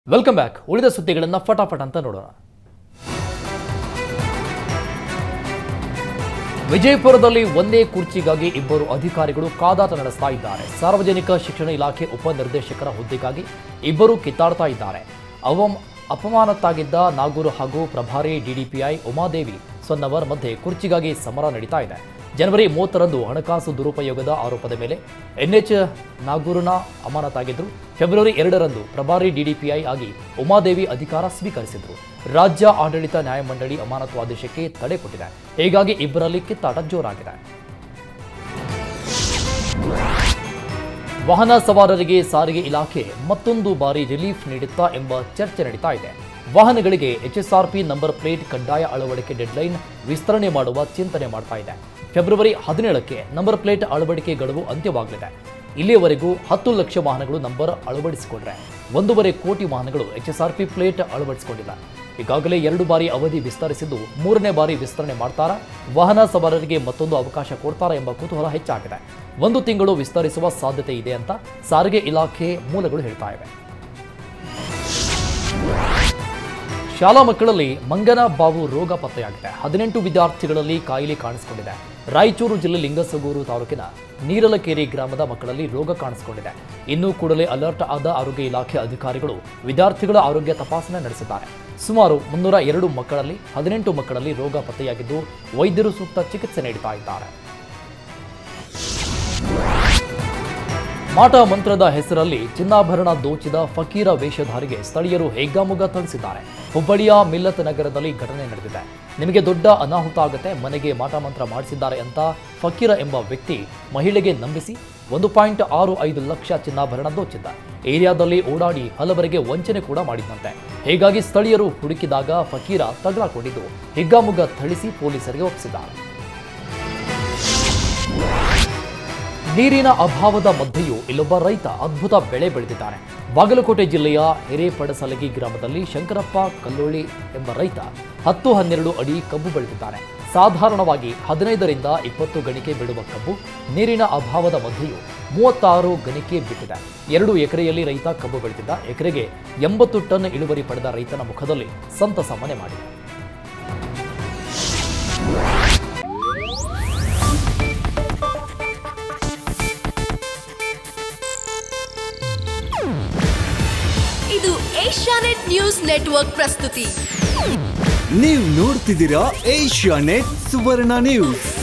welcome back ಉಳಿದ ಸುದ್ದಿಗಳನ್ನು ಫಟಾಫಟ್ ಅಂತ ನೋಡೋಣ ವಿಜಯಪುರದಲ್ಲಿ ಒಂದೇ ಕುರ್ಚಿಗಾಗಿ ಇಬ್ಬರು ಅಧಿಕಾರಿಗಳು ಕಾದಾಟ ನಡೆಸ್ತಾ ಇದ್ದಾರೆ ಸಾರ್ವಜನಿಕ ಶಿಕ್ಷಣ ಇಲಾಖೆ ಉಪನಿರ್ದೇಶಕರ ಹುದ್ದೆಗಾಗಿ ಇಬ್ಬರು ಕಿತ್ತಾಡ್ತಾ ಇದ್ದಾರೆ ಅವಮ್ ಅಪಮಾನತ್ತಾಗಿದ್ದ ನಾಗೂರು ಹಾಗೂ ಪ್ರಭಾರಿ ಡಿಡಿಪಿಐ ಉಮಾದೇವಿ ಸೊನ್ನವರ್ ಮಧ್ಯೆ ಕುರ್ಚಿಗಾಗಿ ಸಮರ ನಡೀತಾ ಇದೆ ಜನವರಿ ಮೂವತ್ತರಂದು ಹಣಕಾಸು ದುರುಪಯೋಗದ ಆರೋಪದ ಮೇಲೆ ಎನ್ಎಚ್ ನಾಗೂರುನ ಅಮಾನತಾಗಿದ್ದರು ಫೆಬ್ರವರಿ ಎರಡರಂದು ಪ್ರಭಾರಿ ಡಿಡಿಪಿಐ ಆಗಿ ಉಮಾದೇವಿ ಅಧಿಕಾರ ಸ್ವೀಕರಿಸಿದ್ರು ರಾಜ್ಯ ಆಡಳಿತ ನ್ಯಾಯಮಂಡಳಿ ಅಮಾನತು ಆದೇಶಕ್ಕೆ ತಡೆ ಕೊಟ್ಟಿದೆ ಹೀಗಾಗಿ ಇಬ್ಬರಲ್ಲಿ ಕಿತ್ತಾಟ ಜೋರಾಗಿದೆ ವಾಹನ ಸವಾರರಿಗೆ ಸಾರಿಗೆ ಇಲಾಖೆ ಮತ್ತೊಂದು ಬಾರಿ ರಿಲೀಫ್ ನೀಡುತ್ತಾ ಎಂಬ ಚರ್ಚೆ ನಡೀತಾ ಇದೆ ವಾಹನಗಳಿಗೆ ಎಚ್ಎಸ್ಆರ್ಪಿ ನಂಬರ್ ಪ್ಲೇಟ್ ಕಡ್ಡಾಯ ಅಳವಡಿಕೆ ಡೆಡ್ಲೈನ್ ವಿಸ್ತರಣೆ ಮಾಡುವ ಚಿಂತನೆ ಮಾಡ್ತಾ ಇದೆ ಫೆಬ್ರವರಿ ಹದಿನೇಳಕ್ಕೆ ನಂಬರ್ ಪ್ಲೇಟ್ ಅಳವಡಿಕೆ ಗಡುವು ಅಂತ್ಯವಾಗಲಿದೆ ಇಲ್ಲಿಯವರೆಗೂ ಹತ್ತು ಲಕ್ಷ ವಾಹನಗಳು ನಂಬರ್ ಅಳವಡಿಸಿಕೊಂಡ್ರೆ ಒಂದೂವರೆ ಕೋಟಿ ವಾಹನಗಳು ಎಚ್ಎಸ್ಆರ್ಪಿ ಪ್ಲೇಟ್ ಅಳವಡಿಸಿಕೊಂಡಿಲ್ಲ ಈಗಾಗಲೇ ಎರಡು ಬಾರಿ ಅವಧಿ ವಿಸ್ತರಿಸಿದ್ದು ಮೂರನೇ ಬಾರಿ ವಿಸ್ತರಣೆ ಮಾಡ್ತಾರಾ ವಾಹನ ಸವಾರರಿಗೆ ಮತ್ತೊಂದು ಅವಕಾಶ ಕೊಡ್ತಾರಾ ಎಂಬ ಕುತೂಹಲ ಹೆಚ್ಚಾಗಿದೆ ಒಂದು ತಿಂಗಳು ವಿಸ್ತರಿಸುವ ಸಾಧ್ಯತೆ ಇದೆ ಅಂತ ಸಾರಿಗೆ ಇಲಾಖೆ ಮೂಲಗಳು ಹೇಳ್ತಾ ಇವೆ ಶಾಲಾ ಮಕ್ಕಳಲ್ಲಿ ಮಂಗನ ಬಾವು ರೋಗ ಪತ್ತೆಯಾಗಿದೆ ಹದಿನೆಂಟು ವಿದ್ಯಾರ್ಥಿಗಳಲ್ಲಿ ಕಾಯಿಲೆ ಕಾಣಿಸಿಕೊಂಡಿದೆ ರಾಯಚೂರು ಜಿಲ್ಲೆ ಲಿಂಗಸಗೂರು ತಾಲೂಕಿನ ನೀರಲಕೇರಿ ಗ್ರಾಮದ ಮಕ್ಕಳಲ್ಲಿ ರೋಗ ಕಾಣಿಸಿಕೊಂಡಿದೆ ಇನ್ನು ಕೂಡಲೇ ಅಲರ್ಟ್ ಆದ ಆರೋಗ್ಯ ಇಲಾಖೆ ಅಧಿಕಾರಿಗಳು ವಿದ್ಯಾರ್ಥಿಗಳ ಆರೋಗ್ಯ ತಪಾಸಣೆ ನಡೆಸಿದ್ದಾರೆ ಸುಮಾರು ಮುನ್ನೂರ ಎರಡು ಮಕ್ಕಳಲ್ಲಿ ಹದಿನೆಂಟು ಮಕ್ಕಳಲ್ಲಿ ರೋಗ ಪತ್ತೆಯಾಗಿದ್ದು ವೈದ್ಯರು ಸೂಕ್ತ ಚಿಕಿತ್ಸೆ ನೀಡುತ್ತಾ ಇದ್ದಾರೆ ಮಾಟ ಮಂತ್ರದ ಹೆಸರಲ್ಲಿ ಚಿನ್ನಾಭರಣ ದೋಚಿದ ಫಕೀರ ವೇಷಧಾರಿಗೆ ಸ್ಥಳೀಯರು ಹೆಗ್ಗಾಮುಗ್ಗ ಥಳಿಸಿದ್ದಾರೆ ಹುಬ್ಬಳ್ಳಿಯ ಮಿಲ್ಲತ್ ನಗರದಲ್ಲಿ ಘಟನೆ ನಡೆದಿದೆ ನಿಮಗೆ ದೊಡ್ಡ ಅನಾಹುತ ಆಗುತ್ತೆ ಮನೆಗೆ ಮಾಟ ಮಂತ್ರ ಮಾಡಿಸಿದ್ದಾರೆ ಅಂತ ಫಕೀರ ಎಂಬ ವ್ಯಕ್ತಿ ಮಹಿಳೆಗೆ ನಂಬಿಸಿ ಒಂದು ಪಾಯಿಂಟ್ ಆರು ಐದು ಲಕ್ಷ ಚಿನ್ನಾಭರಣ ದೋಚಿದ್ದ ಏರಿಯಾದಲ್ಲಿ ಓಡಾಡಿ ಹಲವರಿಗೆ ವಂಚನೆ ಕೂಡ ಮಾಡಿದಂತೆ ಹೀಗಾಗಿ ಸ್ಥಳೀಯರು ಹುಡುಕಿದಾಗ ಫಕೀರ ತಗಲಾಕೊಂಡಿದ್ದು ಹಿಗ್ಗಾಮುಗ್ಗ ಥಳಿಸಿ ಪೊಲೀಸರಿಗೆ ಒಪ್ಪಿಸಿದ್ದಾರೆ ನೀರಿನ ಅಭಾವದ ಮಧ್ಯೆಯೂ ಇಲ್ಲೊಬ್ಬ ರೈತ ಅದ್ಭುತ ಬೆಳೆ ಬೆಳೆದಿದ್ದಾನೆ ಬಾಗಲಕೋಟೆ ಜಿಲ್ಲೆಯ ಹಿರೇಪಡಸಲಗಿ ಗ್ರಾಮದಲ್ಲಿ ಶಂಕರಪ್ಪ ಕಲ್ಲೋಳಿ ಎಂಬ ರೈತ ಹತ್ತು ಹನ್ನೆರಡು ಅಡಿ ಕಬ್ಬು ಬೆಳೆದಿದ್ದಾನೆ ಸಾಧಾರಣವಾಗಿ ಹದಿನೈದರಿಂದ ಇಪ್ಪತ್ತು ಗಣಿಕೆ ಬಿಡುವ ಕಬ್ಬು ನೀರಿನ ಅಭಾವದ ಮಧ್ಯೆಯೂ ಮೂವತ್ತಾರು ಗಣಿಕೆ ಬಿಟ್ಟಿದೆ ಎರಡು ಎಕರೆಯಲ್ಲಿ ರೈತ ಕಬ್ಬು ಬೆಳೆದಿದ್ದ ಎಕರೆಗೆ ಎಂಬತ್ತು ಟನ್ ಇಳುವರಿ ಪಡೆದ ರೈತನ ಮುಖದಲ್ಲಿ ಸಂತಸ ಮನೆ ಮಾಡಿದೆ ಇದು ಏಷ್ಯಾನೆಟ್ ನ್ಯೂಸ್ ನೆಟ್ವರ್ಕ್ ಪ್ರಸ್ತುತಿ ನೀವು ನೋಡ್ತಿದ್ದೀರಾ ಏಷ್ಯಾ ನೆಟ್ ಸುವರ್ಣ ನ್ಯೂಸ್